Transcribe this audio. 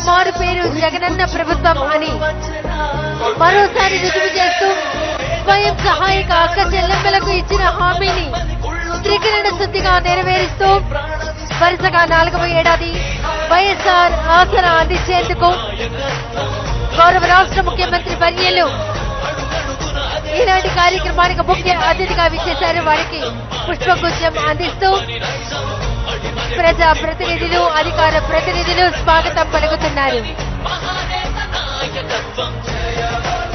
మారు పేరు జగనన్న ప్రభుత్వం అని మరోసారి రుజువు చేస్తూ స్వయం సహాయక అక్క చెల్లెమ్మలకు ఇచ్చిన హామీని త్రికరణ శుద్ధిగా నెరవేరుస్తూ వరుసగా నాలుగవ ఏడాది వైఎస్ఆర్ ఆసరా అందించేందుకు గౌరవ రాష్ట్ర ముఖ్యమంత్రి వర్యలు ఈనాటి కార్యక్రమానికి ముఖ్య అతిథిగా విచ్చేశారు వారికి పుష్పగుచ్చం అందిస్తూ ప్రజా ప్రతినిధులు అధికార ప్రతినిధులు స్వాగతం పలుకుతున్నారు